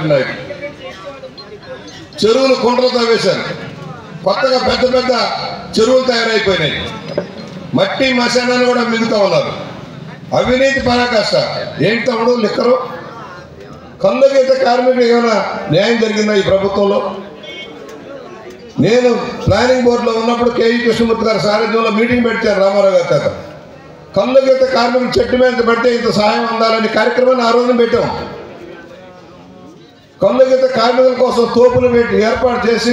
party నాయకులు చెరువులు కుంటలు తవ్వేశారు కొత్తగా పెద్ద పెద్ద చెరువులు తయారైపోయినాయి మట్టి మశానాన్ని కూడా మిగుతా ఉన్నారు అవినీతి పరాకాష్ట ఏంటి తమ్ముడు లిక్కరు కళ్ళు గీత కార్మికులు ఏమైనా న్యాయం జరిగిందా ఈ ప్రభుత్వంలో నేను ప్లానింగ్ బోర్డులో ఉన్నప్పుడు కేఈ కృష్ణమూర్తి గారి సారథ్యంలో మీటింగ్ పెట్టారు రామారావు గారి చేత కళ్ళు గీత కార్మికులు చెట్టు మీద పడితే ఇంత సహాయం అందాలని కార్యక్రమాన్ని ఆ రోజున పెట్టాం కళ్ళు గీత కార్మికుల కోసం తోపులు పెట్టి ఏర్పాటు చేసి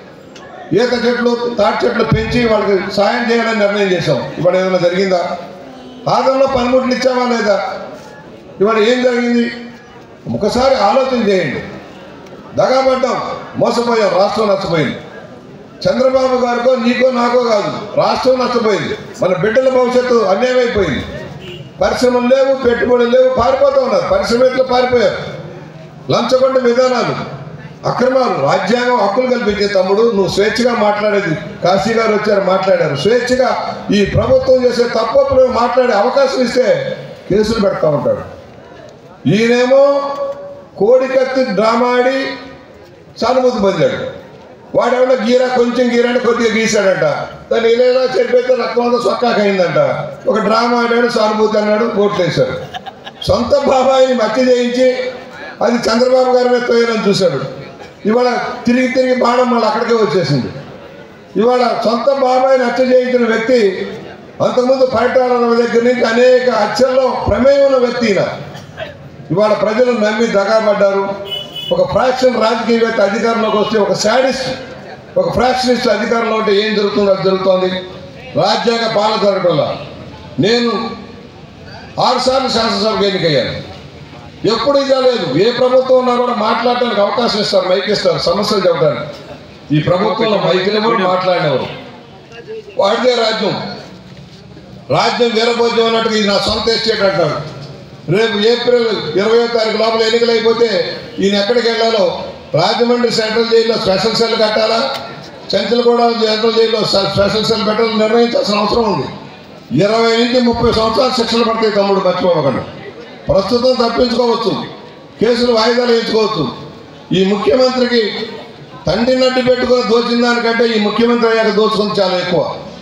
ఈత చెట్లు తాటి చెట్లు పెంచి వాళ్ళకి సాయం చేయాలని నిర్ణయం చేశాం ఇవాళ ఏదైనా జరిగిందా ఆదంలో పనిముట్లు ఇచ్చామా లేదా ఇవాళ ఏం జరిగింది ఒకసారి ఆలోచన చేయండి దగాపడ్డాం మోసపోయాం రాష్ట్రం నష్టపోయింది చంద్రబాబు గారికో నీకో నాకో కాదు రాష్ట్రం నష్టపోయింది మన బిడ్డల భవిష్యత్తు అన్యాయం అయిపోయింది పరిశ్రమలు లేవు పెట్టుబడులు లేవు పారిపోతూ ఉన్నారు పరిశ్రమలు పారిపోయారు లంచగొండ విధానాలు అక్రమాలు రాజ్యాంగం హక్కులు కల్పించే తమ్ముడు నువ్వు స్వేచ్ఛగా మాట్లాడేది కాశీ గారు వచ్చారు మాట్లాడారు స్వేచ్ఛగా ఈ ప్రభుత్వం చేసే తప్పులు మాట్లాడే అవకాశం ఇస్తే కేసులు పెడతా ఉంటాడు ఈయనేమో కోడికత్తి డ్రామా ఆడి సానుభూతి పొందాడు వాడేమన్నా గీరా కొంచెం గీరాని కొద్దిగా గీశాడంట దాన్ని ఇలా చెరిపోతే రక్తం అంతా సొక్కాక అయిందంట ఒక డ్రామా ఆడాడు సానుభూతి అన్నాడు ఓట్లు వేశాడు సొంత బాబాయిని మట్టి చేయించి అది చంద్రబాబు గారి మీద తోయాలని చూశాడు ఇవాళ తిరిగి తిరిగి బాణం మళ్ళీ అక్కడికే వచ్చేసింది ఇవాళ సొంత బాబాయిని హత్య చేయించిన వ్యక్తి అంతకుముందు పరిటాల దగ్గర నుంచి అనేక హత్యల్లో ప్రమేయం ఉన్న వ్యక్తి ఈయన ఇవాళ ప్రజలు నమ్మి దగాపడ్డారు ఒక ఫ్రాక్షన్ రాజకీయవేత్త అధికారంలోకి వస్తే ఒక శాడిస్ట్ ఒక ఫ్రాక్షనిస్ట్ అధికారంలో ఉంటే ఏం జరుగుతుందో అది జరుగుతోంది రాజ్యాంగ పాలన జరగడంలా నేను ఆరుసార్లు శాసనసభకు ఎన్నికయ్యాను ఎప్పుడు ఇదే లేదు ఏ ప్రభుత్వం ఉన్నా కూడా మాట్లాడడానికి అవకాశం ఇస్తారు మైక్ ఇస్తారు సమస్యలు చెప్పడానికి ఈ ప్రభుత్వంలో మైకులు ఎవరు మాట్లాడినవారు వాడిదే రాజ్యం రాజ్యం వీరభోజ్యం అన్నట్టుగా ఇది నా సొంత ఎస్టేట్ అంటారు రేపు ఏప్రిల్ ఇరవయో తారీఖు లోపల ఎన్నికలు అయిపోతే ఈయన ఎక్కడికి వెళ్ళాలో రాజమండ్రి సెంట్రల్ జైల్లో స్పెషల్ సెల్ కట్టాలా చెంచలగూడ సెంట్రల్ జైల్లో స్పె- స్పెషల్ సెల్ పెట్టాలని నిర్ణయించాల్సిన అవసరం ఉంది ఇరవై నుంచి ముప్పై సంవత్సరాలు శిక్షలు పడతాయి తమ్ముడు మర్చిపోకండి ప్రస్తుతం తప్పించుకోవచ్చు కేసులు వాయిదాలు వేయించుకోవచ్చు ఈ ముఖ్యమంత్రికి తండ్రి నడ్డు పెట్టుకొని దోచిన దానికంటే ఈ ముఖ్యమంత్రి అయ్యాక దోచుకుంది చాలా ఎక్కువ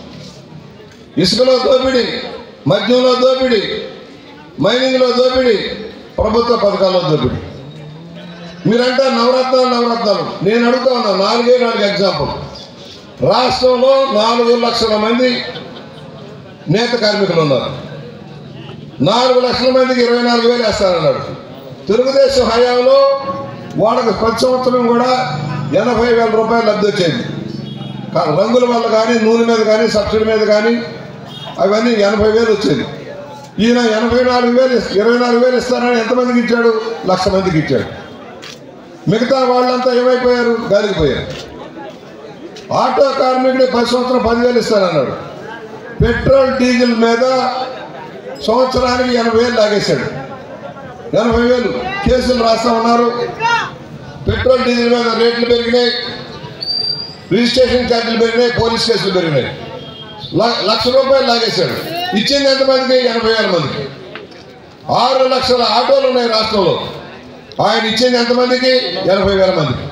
ఇసుకలో దోపిడీ మద్యంలో దోపిడీ మైనింగ్లో దోపిడీ ప్రభుత్వ పథకాల్లో దోపిడీ మీరంటే నవరత్నాలు నవరత్నాలు నేను అడుగుతా ఉన్నా నాలుగే నాలుగు ఎగ్జాంపుల్ రాష్ట్రంలో నాలుగు లక్షల మంది నేత కార్మికులు ఉన్నారు నాలుగు లక్షల మందికి ఇరవై నాలుగు వేలు వేస్తానన్నాడు తెలుగుదేశం హయాంలో వాళ్ళకి ప్రతి సంవత్సరం కూడా ఎనభై వేల రూపాయలు లబ్ధి వచ్చేది కా- రంగుల వల్ల కానీ నూనె మీద కానీ సబ్సిడీ మీద కానీ అవన్నీ ఎనభై వేలు వచ్చేది ఈయన ఎనభై నాలుగు వేలు ఇస్- ఇరవై నాలుగు వేలు ఇస్తానని ఎంతమందికి ఇచ్చాడు లక్ష మందికి ఇచ్చాడు మిగతా వాళ్ళంతా ఏమైపోయారు గాలికిపోయారు ఆటో కార్మికుడు పది సంవత్సరం పదివేలు ఇస్తానన్నాడు పెట్రోల్ డీజిల్ మీద సంవత్సరానికి ఎనభై వేలు లాగేశాడు ఎనభై వేలు కేసులు రాస్తా ఉన్నారు పెట్రోల్ డీజిల్ మీద రేట్లు పెరిగినాయి రిజిస్ట్రేషన్ ఛార్జీలు పెరిగినాయి పోలీస్ కేసులు పెరిగినాయి ల- లక్ష రూపాయలు లాగేశాడు ఇచ్చింది ఎంతమందికి ఎనభై వేల మందికి ఆరు లక్షల ఆటోలు ఉన్నాయి రాష్ట్రంలో ఆయన ఇచ్చింది ఎంతమందికి ఎనభై వేల మందికి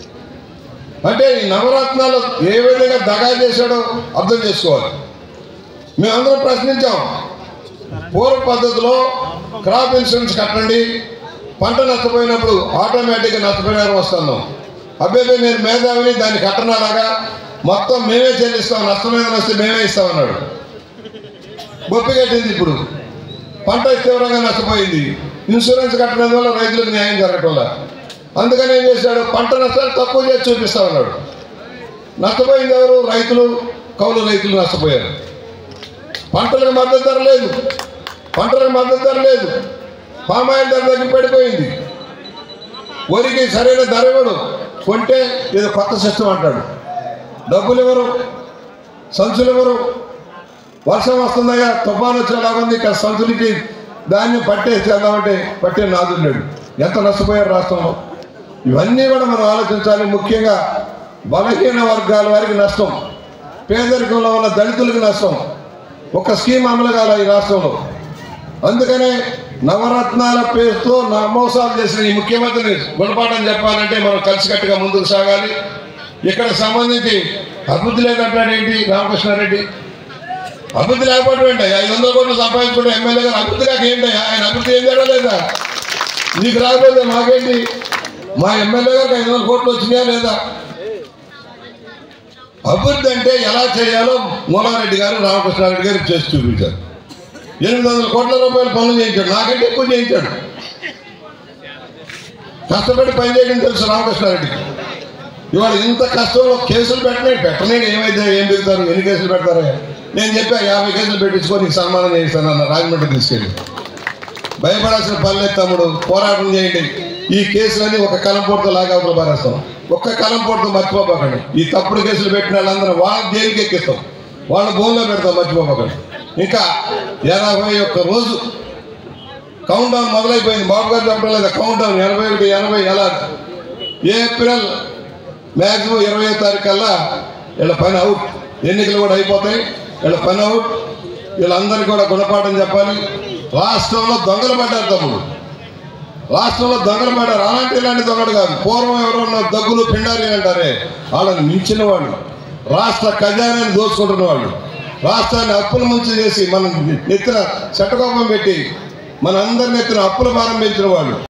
అంటే ఈ నవరత్నాలు ఏ విధంగా దగా చేశాడో అర్థం చేసుకోవాలి మేమందరం ప్రశ్నించాం పూర్వ పద్ధతిలో క్రాప్ ఇన్సూరెన్స్ కట్టండి పంట నష్టపోయినప్పుడు ఆటోమేటిక్గా నష్టపరిహారం వస్తున్నాం అబ్బాయి నేను మేధావిని దాన్ని కట్టనలాగా మొత్తం మేమే చెల్లిస్తాం నష్టమైన వస్తే మేమే ఇస్తామన్నాడు బొప్పి కట్టింది ఇప్పుడు పంట తీవ్రంగా నష్టపోయింది ఇన్సూరెన్స్ కట్టడం వల్ల రైతులకు న్యాయం జరగటం వల్ల అందుకని ఏం చేశాడు పంట నష్టాలు తక్కువ చేసి చూపిస్తామన్నాడు నష్టపోయింది ఎవరు రైతులు కౌలు రైతులు నష్టపోయారు పంటలకు మద్దతు ధర లేదు పంటలకు మద్దతు ధర లేదు పామాయిల్ ధర దగ్గర పడిపోయింది వరికి సరైన ధర ఇవ్వడు కొంటే ఏదో కొత్త సిస్టమ్ అంటాడు డబ్బులు ఇవ్వరు సంచులు ఇవ్వరు వర్షం వస్తుందగా తుఫాను వచ్చేలాగుంది ఇక్కడ సంచులకి ధాన్యం పట్టేసేద్దామంటే పట్టే నాదుడు లేడు ఎంత నష్టపోయారు రాష్ట్రంలో ఇవన్నీ కూడా మనం ఆలోచించాలి ముఖ్యంగా బలహీన వర్గాల వారికి నష్టం పేదరికంలో ఉన్న దళితులకు నష్టం ఒక స్కీమ్ అమలు కాల ఈ రాష్ట్రంలో అందుకనే నవరత్నాల పేరుతో నా మోసాలు చేసిన ఈ ముఖ్యమంత్రిని గుణపాఠం చెప్పాలంటే మనం కలిసికట్టుగా ముందుకు సాగాలి ఇక్కడ సంబంధించి అభివృద్ధి లేదంటాడేంటి రామకృష్ణారెడ్డి అభివృద్ధి లేకపోవడం ఏంటి ఐదు వందల కోట్లు సంపాదించుకుంటే ఎమ్మెల్యే గారు అభివృద్ధి కాక ఏంటి ఆయన అభివృద్ధి ఏం జరగలేదా నీకు రాకపోతే మాకేంటి మా ఎమ్మెల్యే గారికి ఐదు వందల కోట్లు వచ్చినాయా లేదా అభివృద్ధి అంటే ఎలా చేయాలో మూలారెడ్డి గారు రామకృష్ణారెడ్డి గారు చేసి చూపించారు ఎనిమిది వందల కోట్ల రూపాయలు పనులు చేయించాడు నాకంటే ఎక్కువ చేయించాడు కష్టపడి పని చేయడం తెలుసు రామకృష్ణారెడ్డికి ఇవాళ ఇంత కష్టంలో కేసులు పెట్టలేదు పెట్టలేని ఏమైతే ఏం పెడతారు ఎన్ని కేసులు పెడతారో నేను చెప్పా యాభై కేసులు పెట్టించుకొని నీకు సన్మానం చేస్తాను అన్న రాజమండ్రి తీసుకెళ్ళి భయపడాల్సిన పని లేదు తమ్ముడు పోరాటం చేయండి ఈ కేసులన్నీ ఒక కలంపోటుతో లాగా అవతల పారేస్తాం ఒక్క కలంపోటుతో మర్చిపోకండి ఈ తప్పుడు కేసులు పెట్టిన వాళ్ళందరూ వాళ్ళ జైలుకి ఎక్కిస్తాం వాళ్ళ భూమిలో పెడతాం మర్చిపోకండి ఇంకా ఎనభై ఒక్క రోజు కౌంట్ డౌన్ మొదలైపోయింది బాబు గారు చెప్పడం లేదా కౌంట్ డౌన్ ఎనభై ఒకటి ఎనభై ఎలా ఏప్రిల్ మ్యాక్సిమం ఇరవై తారీఖు కల్లా వీళ్ళ పని అవుట్ ఎన్నికలు కూడా అయిపోతాయి వీళ్ళ పని అవుట్ వీళ్ళందరికీ కూడా గుణపాఠం చెప్పాలి రాష్ట్రంలో దొంగలు పడ్డారు తమ్ముడు రాష్ట్రంలో దొంగలు పడ్డారు అలాంటి ఇలాంటి దొంగలు కాదు పూర్వం ఎవరన్నా దగ్గులు పిండారి అంటారే వాళ్ళని మించిన వాళ్ళు రాష్ట్ర ఖజానాన్ని దోచుకుంటున్న వాళ్ళు రాష్ట్రాన్ని అప్పుల ముంచి చేసి మనం నెత్తిన చట్టకోపం పెట్టి మన అందరి నెత్తిన అప్పుల భారం పెంచిన వాళ్ళు